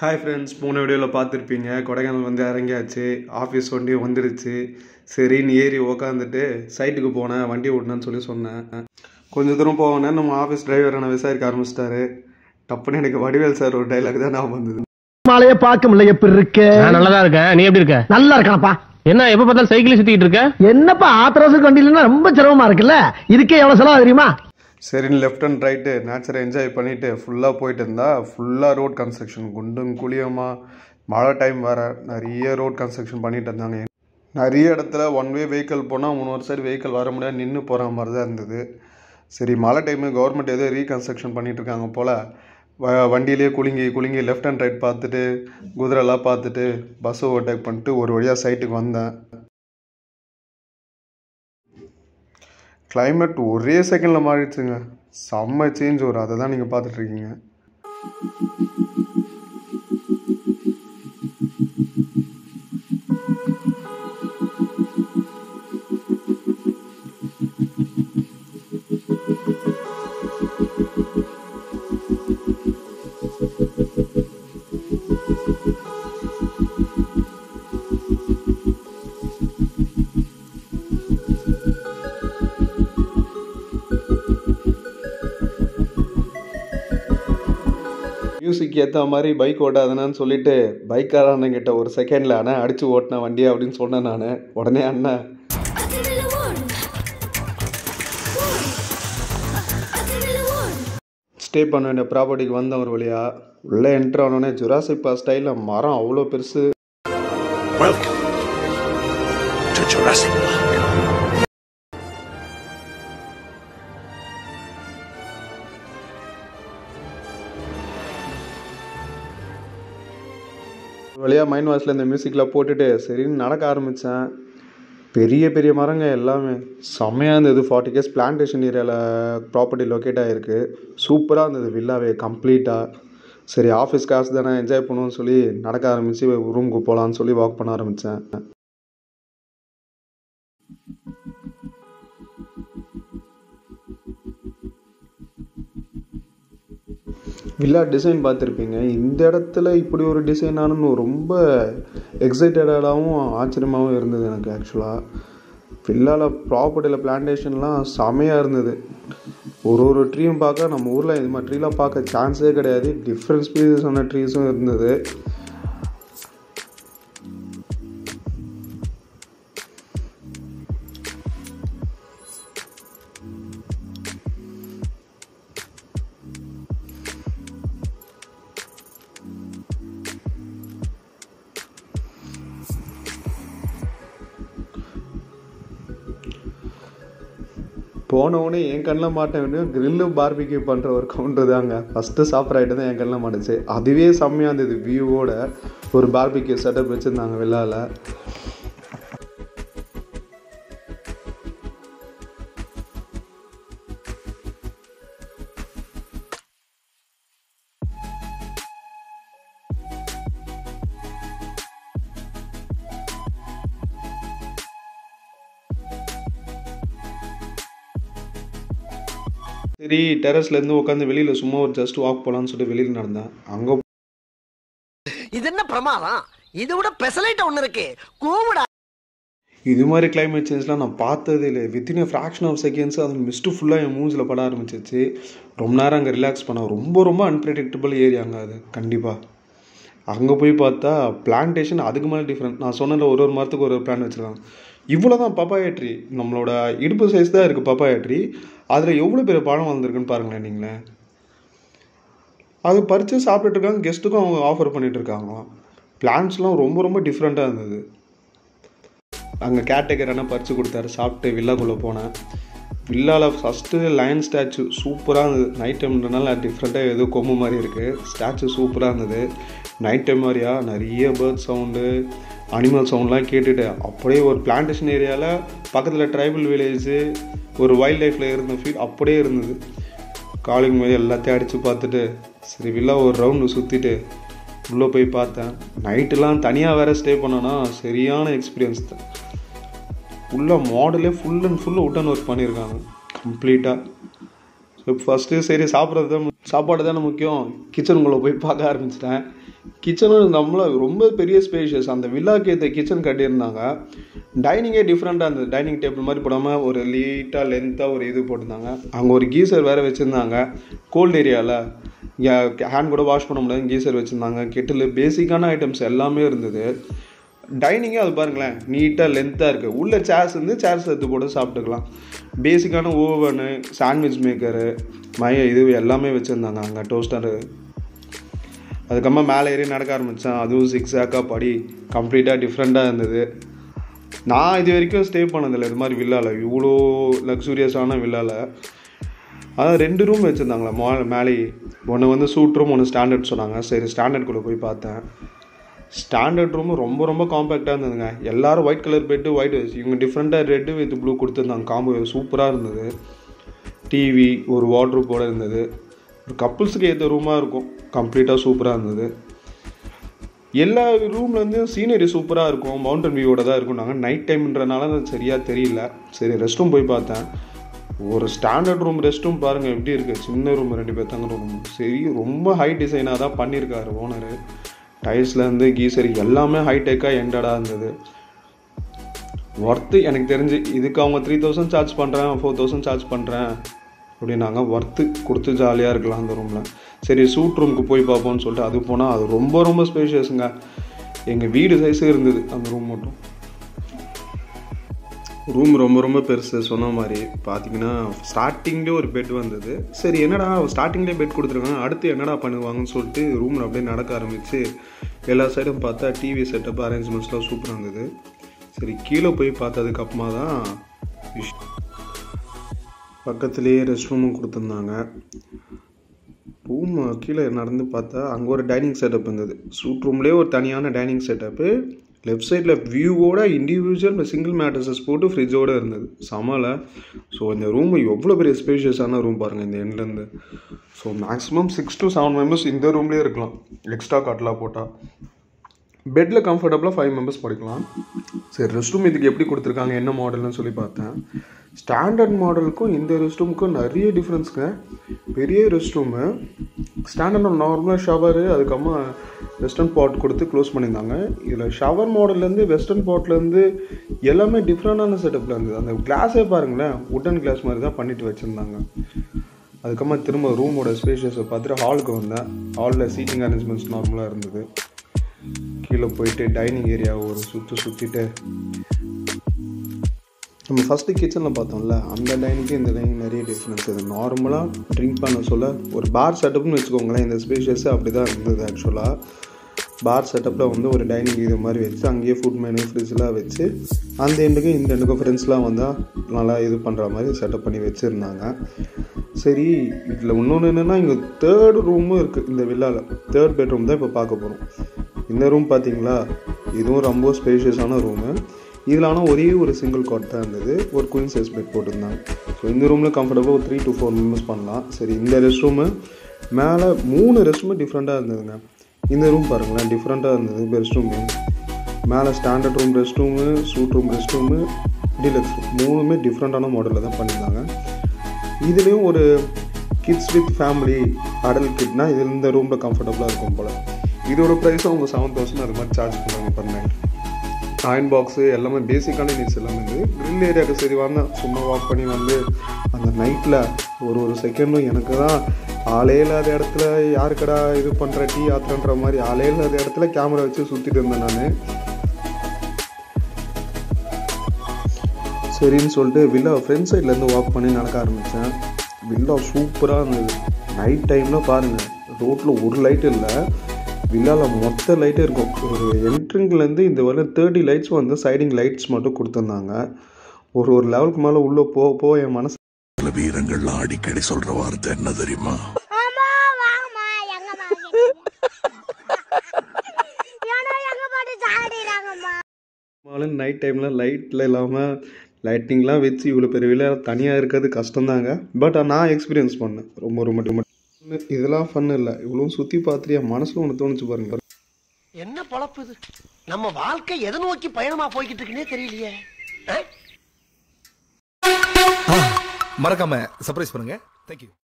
Hi friends போன வீடியோவில் பார்த்துருப்பீங்க கொடைக்கானல் வந்து இறங்கியாச்சு ஆஃபீஸ் வண்டி வந்துடுச்சு சரின்னு ஏறி உக்காந்துட்டு சைட்டுக்கு போனேன் வண்டி ஓட்டினேன்னு சொல்லி சொன்னேன் கொஞ்ச தூரம் போவோன்னே நம்ம ஆஃபீஸ் டிரைவர் என்ன விசாரிக்க ஆரம்பிச்சிட்டாரு டப்புன்னு எனக்கு வடிவேல் சார் ஒரு டைலாக் தான் நான் வந்தது மாலையே பார்க்க முடியல எப்படி இருக்கு நான் நல்லா தான் இருக்கேன் நீ எப்படி இருக்க நல்லா இருக்கானப்பா என்ன எப்ப பார்த்தாலும் சைக்கிள் சுத்திட்டு இருக்க என்னப்பா ஆத்திரவசம் வண்டியிலன்னா ரொம்ப சிரமமா இருக்குல்ல இதுக்கே எவ்வளவு செலவு தெரியுமா சரின்னு லெஃப்ட் அண்ட் ரைட்டு நேச்சரை என்ஜாய் பண்ணிவிட்டு ஃபுல்லாக போயிட்டு இருந்தா ஃபுல்லாக ரோட் கன்ஸ்ட்ரக்ஷன் குண்டும் குழியமாக மழை டைம் வேறு நிறைய ரோட் கன்ஸ்ட்ரக்ஷன் பண்ணிட்டு இருந்தாங்க நிறைய இடத்துல ஒன் வே வெஹிக்கிள் போனால் மூணு ஒரு சைடு வெஹிக்கிள் வர முடியாது நின்று போகிற மாதிரி தான் இருந்தது சரி மழை டைமு கவர்மெண்ட் ஏதோ ரீகன்ஸ்ட்ரக்ஷன் பண்ணிட்டு இருக்காங்க போல் வ வண்டியிலே குலுங்கி குலுங்கி லெஃப்ட் அண்ட் ரைட் பார்த்துட்டு குதிரைலாம் பார்த்துட்டு பஸ்ஸை ஓவர்டேக் பண்ணிட்டு ஒரு வழியாக சைட்டுக்கு வந்தேன் climate ஒரே செகண்டில் மாறிடுச்சுங்க செம்ம சேஞ்ச் வரும் அதை தான் நீங்கள் பார்த்துட்ருக்கீங்க மியூசிக் ஏற்ற மாதிரி பைக் ஓட்டாதனான்னு சொல்லிட்டு பைக்காரண்ணங்கிட்ட ஒரு செகண்டில் அண்ணா அடித்து ஓட்டின வண்டி அப்படின்னு சொன்னேன் நான் உடனே அண்ணன் Adrenaline one. One. Adrenaline one. Stay பண்ண வேண்டிய ப்ராப்பர்ட்டிக்கு வந்த ஒரு வழியா உள்ளே என்ட்ரு ஆனோடனே ஜுராசிக் பா ஸ்டைலில் மரம் அவ்வளோ பெருசு Welcome to Jurassic Park. ஒரு வழியாக மைண்ட் வாஷில் இந்த மியூசிக்கில் போட்டுட்டு சரின்னு நடக்க ஆரம்பித்தேன் பெரிய பெரிய மரங்க எல்லாமே செம்மையாக இருந்தது ஃபார்ட்டி கேஸ் பிளான்டேஷன் ஏரியாவில் ப்ராப்பர்ட்டி லொக்கேட் ஆகிருக்கு சூப்பராக இருந்தது வில்லாவே கம்ப்ளீட்டாக சரி ஆஃபீஸ் காசு தானே என்ஜாய் பண்ணுவோம்னு சொல்லி நடக்க ஆரம்பித்து ரூமுக்கு போகலான்னு சொல்லி வாக் பண்ண ஆரம்பித்தேன் வில்லா டிசைன் பார்த்துருப்பீங்க இந்த இடத்துல இப்படி ஒரு டிசைன் ஆனு ரொம்ப எக்ஸைட்டடாகவும் ஆச்சரியமாகவும் இருந்தது எனக்கு ஆக்சுவலாக வில்லாவில் ப்ராப்பர்ட்டியில் பிளான்டேஷன்லாம் செமையாக இருந்தது ஒரு ஒரு ட்ரீயும் பார்க்க நம்ம ஊரில் இது மாதிரி ட்ரீலாம் பார்க்க சான்ஸே கிடையாது டிஃப்ரெண்ட் ஸ்பீசஸான ட்ரீஸும் இருந்தது போனவுடனே என் கண்ணில் மாட்ட வேண்டிய கிரில்லு பார்பிக்யூ பண்ணுற ஒரு கவுண்டர் தாங்க ஃபஸ்ட்டு சாப்பிட்ற ஐட்டம் தான் என் கண்ணில் மாட்டுச்சு அதுவே செம்மையாக இருந்தது வியூவோட ஒரு பார்பிக்யூ செட்டப் வச்சுருந்தாங்க விழாவில் சரி டெரஸ்லேருந்து உட்காந்து வெளியில் சும்மா ஒரு ஜஸ்ட் வாக் போகலான்னு சொல்லிட்டு வெளியில் நடந்தேன் அங்கே இது என்ன பிரமாதம் இது விட பெசலைட் ஒண்ணு இருக்கு கூவுடா இது மாதிரி climate சேஞ்ச்லாம் நான் பார்த்ததே இல்லை within a fraction of seconds அது மிஸ்ட்டு ஃபுல்லாக என் மூஞ்சில் பட ஆரம்பிச்சிச்சு ரொம்ப நேரம் அங்கே ரிலாக்ஸ் பண்ண ரொம்ப ரொம்ப அன்பிரடிக்டபிள் ஏரியாங்க அது கண்டிப்பாக அங்கே போய் பார்த்தா பிளான்டேஷன் அதுக்கு மேலே டிஃப்ரெண்ட் நான் சொன்னல ஒரு ஒரு மரத்துக்கு ஒரு ஒரு பிளான் வச்சுருக்காங்க இவ்வளோ தான் பப்பாயா ட்ரீ நம்மளோட இடுப்பு சைஸ் தான் இருக்குது பப்பாயா ட்ரீ அதில் எவ்வளோ பெரிய பழம் வந்திருக்குன்னு பாருங்களேன் நீங்களே அது பறித்து சாப்பிட்டுட்டு இருக்காங்க கெஸ்ட்டுக்கும் அவங்க ஆஃபர் பண்ணிட்டு இருக்காங்களாம் பிளான்ஸ்லாம் ரொம்ப ரொம்ப டிஃப்ரெண்ட்டாக இருந்தது அங்கே கேட்டகர் என்ன பறித்து கொடுத்தாரு சாப்பிட்டு வில்லாக்குள்ளே போனேன் வில்லாவில் ஃபஸ்ட்டு லயன் ஸ்டாச்சு சூப்பராக இருந்தது நைட் டைம்ன்றனால டிஃப்ரெண்ட்டாக ஏதோ கொம்பு மாதிரி இருக்குது ஸ்டாச்சு சூப்பராக இருந்தது நைட் டைம் மாதிரியா நிறைய பேர்ட் சவுண்டு அனிமல் சவுண்ட்லாம் கேட்டுட்டு அப்படியே ஒரு பிளான்டேஷன் ஏரியாவில் பக்கத்தில் ட்ரைபல் வில்லேஜு ஒரு வைல்ட் லைஃப்பில் இருந்த ஃபீல் அப்படியே இருந்தது காலிங் மாதிரி எல்லாத்தையும் அடித்து பார்த்துட்டு சரி வில்லா ஒரு ரவுண்டு சுற்றிட்டு உள்ளே போய் பார்த்தேன் நைட்டுலாம் தனியாக வேறு ஸ்டே பண்ணோன்னா சரியான எக்ஸ்பீரியன்ஸ் தான் உள்ள மாடலே full and full wooden work பண்ணியிருக்காங்க கம்ப்ளீட்டாக ஸோ ஃபஸ்ட்டு சரி சாப்பிட்றது தான் மு- சாப்பாடு தானே முக்கியம் கிச்சனுக்குள்ளே போய் பார்க்க ஆரம்பிச்சிட்டேன் கிச்சனும் நம்மள ரொம்ப பெரிய ஸ்பேஷியஸ் அந்த வில்லாக்கு ஏற்ற கிச்சன் கட்டியிருந்தாங்க டைனிங்கே டிஃப்ரெண்ட்டாக இருந்தது டைனிங் டேபிள் மாதிரி போடாமல் ஒரு லீட்டாக லென்த்தாக ஒரு இது போட்டிருந்தாங்க அங்கே ஒரு கீசர் வேறு வச்சுருந்தாங்க கோல்டு ஏரியாவில் ஹேண்ட் கூட வாஷ் பண்ண முடியாது கீசர் வச்சுருந்தாங்க கெட்டில் பேசிக்கான ஐட்டம்ஸ் எல்லாமே இருந்தது டைனிங்கே அது பாருங்களேன் நீட்டாக லென்த்தாக இருக்குது உள்ள சேர்ஸ் இருந்து சேர்ஸ் எடுத்து போட்டு சாப்பிட்டுக்கலாம் பேசிக்கான ஓவனு சாண்ட்விச் மேக்கரு மய இது எல்லாமே வச்சுருந்தாங்க அங்கே டோஸ்டரு அதுக்கப்புறமா மேலே ஏறி நடக்க ஆரம்பித்தேன் அதுவும் சிக்ஸ் ஆக்கா படி கம்ப்ளீட்டாக டிஃப்ரெண்ட்டாக இருந்தது நான் இது வரைக்கும் ஸ்டே பண்ணதில்லை இது மாதிரி வில்லாவில் இவ்வளோ லக்ஸூரியஸான வில்லாவில் அதான் ரெண்டு ரூம் வச்சுருந்தாங்களா மா மேலே ஒன்று வந்து சூட் ரூம் ஒன்று ஸ்டாண்டர்ட் சொன்னாங்க சரி ஸ்டாண்டர்ட்குள்ளே போய் பார்த்தேன் ஸ்டாண்டர்ட் ரூம் ரொம்ப ரொம்ப காம்பேக்டாக இருந்ததுங்க எல்லாரும் ஒயிட் கலர் பெட்டு ஒயிட் இவங்க டிஃப்ரெண்ட்டாக ரெட்டு வித் ப்ளூ கொடுத்துருந்தாங்க காம்போ சூப்பராக இருந்தது டிவி ஒரு வாட்ரூப்போட இருந்தது ஒரு கப்புள்ஸுக்கு ஏற்ற ரூமாக இருக்கும் கம்ப்ளீட்டாக சூப்பராக இருந்தது எல்லா ரூம்லேருந்தும் சீனரி சூப்பராக இருக்கும் மவுண்டன் வியூவோட தான் இருக்கும் நாங்கள் நைட் டைம்ன்றனால அது சரியாக தெரியல சரி ரெஸ்ட் ரூம் போய் பார்த்தேன் ஒரு ஸ்டாண்டர்ட் ரூம் ரெஸ்ட் ரூம் பாருங்கள் எப்படி இருக்குது சின்ன ரூம் ரெண்டு பேர் தங்குற ரூம் சரி ரொம்ப ஹை டிசைனாக தான் பண்ணியிருக்காரு ஓனரு டைல்ஸ்லேருந்து கீசர் எல்லாமே ஹைடெக்காக எண்டடாக இருந்தது ஒர்த்து எனக்கு தெரிஞ்சு இதுக்கு அவங்க த்ரீ தௌசண்ட் சார்ஜ் பண்ணுறேன் ஃபோர் தௌசண்ட் சார்ஜ் பண்ணுறேன் அப்படின்னாங்க ஒர்த்து கொடுத்து ஜாலியாக இருக்கலாம் அந்த ரூமில் சரி சூட் ரூமுக்கு போய் பார்ப்போம்னு சொல்லிட்டு அது போனால் அது ரொம்ப ரொம்ப ஸ்பேஷியஸுங்க எங்கள் வீடு சைஸே இருந்தது அந்த ரூம் மட்டும் ரூம் ரொம்ப ரொம்ப பெருசு சொன்ன மாதிரி பார்த்தீங்கன்னா ஸ்டார்டிங்லேயே ஒரு பெட் வந்தது சரி என்னடா ஸ்டார்டிங்லேயே பெட் கொடுத்துருக்காங்க அடுத்து என்னடா பண்ணுவாங்கன்னு சொல்லிட்டு ரூமில் அப்படியே நடக்க ஆரம்பித்து எல்லா சைடும் பார்த்தா டிவி செட்டப் அரேஞ்ச்மெண்ட்ஸ்லாம் சூப்பராக இருந்தது சரி கீழே போய் பார்த்ததுக்கு அப்புறமா தான் விஷ்- பக்கத்துலேயே ரெஸ்ட் ரூமும் கொடுத்துருந்தாங்க ரூம் கீழே நடந்து பார்த்தா அங்கே ஒரு டைனிங் செட்டப் இருந்தது சூட் ரூம்லேயே ஒரு தனியான டைனிங் செட்டப்பு லெஃப்ட் சைடில் வியூவோட இண்டிவிஜுவல் சிங்கிள் மேட்ரஸஸ் போட்டு ஃப்ரிட்ஜோடு இருந்தது சமல ஸோ இந்த ரூம் எவ்வளோ பெரிய ஸ்பேஷியஸான ரூம் பாருங்கள் இந்த எண்ட்லேருந்து so maximum six to seven members இந்த ரூம்லேயே இருக்கலாம் எக்ஸ்ட்ரா காட்டெலாம் போட்டால் பெட்டில் கம்ஃபர்டபுளாக ஃபைவ் மெம்பர்ஸ் படிக்கலாம் சரி ரெஸ்ட் ரூம் இதுக்கு எப்படி கொடுத்துருக்காங்க என்ன மாடல்னு சொல்லி பார்த்தேன் ஸ்டாண்டர்ட் மாடலுக்கும் இந்த ரெஸ்ட் ரூமுக்கும் நிறைய டிஃப்ரென்ஸுங்க பெரிய ரெஸ்ட் ரூமு ஸ்டாண்டர்ட் நார்மலாக ஷவரு அதுக்கப்புறமா வெஸ்டர்ன் பாட் கொடுத்து க்ளோஸ் பண்ணியிருந்தாங்க இதில் ஷவர் மாடல்லேருந்து வெஸ்டர்ன் பாட்லேருந்து எல்லாமே டிஃப்ரெண்டான செட்டப்பில் இருந்தது அந்த கிளாஸே பாருங்களேன் உட்டன் கிளாஸ் மாதிரி தான் பண்ணிட்டு வச்சுருந்தாங்க அதுக்கப்புறமா திரும்ப ரூமோட ஸ்பேஷியஸை பார்த்துட்டு ஹாலுக்கு வந்தேன் ஹாலில் சீட்டிங் அரேஞ்ச்மெண்ட்ஸ் நார்மலாக இருந்தது கீழே போயிட்டு டைனிங் ஏரியா ஒரு சுற்று சுற்றிட்டு நம்ம ஃபஸ்ட்டு கிச்சனில் பார்த்தோம்ல அந்த டைனிங்க்கு இந்த டைனிங் நிறைய டிஃப்ரென்ஸ் இது நார்மலாக ட்ரிங்க் பண்ண சொல்ல ஒரு பார் செட்டப்னு வச்சுக்கோங்களேன் இந்த ஸ்பேஷியஸு அப்படி தான் இருந்தது ஆக்சுவலாக பார் செட்டப்பில் வந்து ஒரு டைனிங் இது மாதிரி வச்சு அங்கேயே ஃபுட் மெனு ஃப்ரிட்ஜ்லாம் வச்சு அந்த எண்டுக்கு இந்த எண்டுக்கும் ஃப்ரெண்ட்ஸ்லாம் வந்தால் நல்லா இது பண்ணுற மாதிரி செட்டப் பண்ணி வச்சுருந்தாங்க சரி இதில் இன்னொன்று என்னென்னா இங்கே தேர்ட் ரூமும் இருக்குது இந்த வில்லாவில் தேர்ட் பெட்ரூம் தான் இப்போ பார்க்க போகிறோம் இந்த ரூம் பார்த்தீங்களா இதுவும் ரொம்ப ஸ்பேஷியஸான ரூமு இதில் ஆனால் ஒரே ஒரு சிங்கிள் காட் தான் இருந்தது ஒரு குயின் சைஸ் பெட் போட்டிருந்தாங்க ஸோ இந்த ரூமில் கம்ஃபர்டபுளாக ஒரு த்ரீ to ஃபோர் மெம்பர்ஸ் பண்ணலாம் சரி இந்த ரெஸ்ட் ரூமு மேலே மூணு ரெஸ்ட் ரூமு டிஃப்ரெண்ட்டாக இருந்ததுங்க இந்த ரூம் பாருங்களேன் டிஃப்ரெண்ட்டாக இருந்தது ரெஸ்ட் ரூமு மேலே standard room rest room suite room rest room deluxe room மூணுமே டிஃப்ரெண்ட்டான மாடலில் தான் பண்ணியிருந்தாங்க இதுலேயும் ஒரு கிட்ஸ் வித் ஃபேமிலி அடல் கிட்னா இது இந்த ரூமில் கம்ஃபர்டபுளாக இருக்கும் போல் இதோட ப்ரைஸும் அவங்க செவன் தௌசண்ட் அது மாதிரி சார்ஜ் பண்ணுவாங்க பர் நைட் அயன் பாக்ஸு எல்லாமே பேசிக்கான நீட்ஸ் எல்லாமே இருக்குது க்ரில் ஏரியாவுக்கு சரி வந்தேன் சும்மா வாக் பண்ணி வந்து அந்த நைட்டில் ஒரு ஒரு செகண்டும் எனக்கு தான் ஆளே இல்லாத இடத்துல யாருக்கடா இது பண்ணுற டீ ஆத்துறன்ற மாதிரி ஆளே இல்லாத இடத்துல கேமரா வச்சு சுற்றிட்டு இருந்தேன் நான் சரின்னு சொல்லிட்டு வில்லா ஃப்ரண்ட் சைட்லேருந்து வாக் பண்ணி நடக்க ஆரம்பித்தேன் வில்லா சூப்பராக இருந்தது நைட் டைமில் பாருங்கள் ரோட்டில் ஒரு லைட் இல்லை வில்லாவில் மொத்த லைட்டே இருக்கும் ஒரு என்ட்ரிங்லேருந்து இந்த வரல தேர்ட்டி லைட்ஸ் வந்து சைடிங் லைட்ஸ் மட்டும் கொடுத்துருந்தாங்க ஒரு ஒரு லெவலுக்கு மேலே உள்ளே போக போக என் மனசு சில வீரங்கள்லாம் அடிக்கடி சொல்ற வார்த்தை என்ன தெரியுமா ஆமா வாங்கம்மா எங்கம்மா ஏன்னா எங்க பாட்டு சாடிறாங்கம்மா பெரும்பாலும் நைட் டைமில் லைட்டில் இல்லாமல் லைட்டிங்லாம் வச்சு இவ்வளோ பெரிய விழா தனியாக இருக்கிறது கஷ்டம்தாங்க பட் நான் எக்ஸ்பீரியன்ஸ் பண்ணேன் ரொம்ப ரொம்ப ரொம்ப இதெல்லாம் ஃபன் இல்லை இவ்வளோ சுற்றி பார்த்துட்டு என் மனசில் ஒன்று தோணுச்சு பாருங்க என்ன பொழப்பு இது நம்ம வாழ்க்கை எதை நோக்கி பயணமா போய்கிட்டு இருக்குன்னே தெரியலையே ஆ? மறக்காம சர்ப்ரைஸ் பண்ணுங்க தேங்க்யூ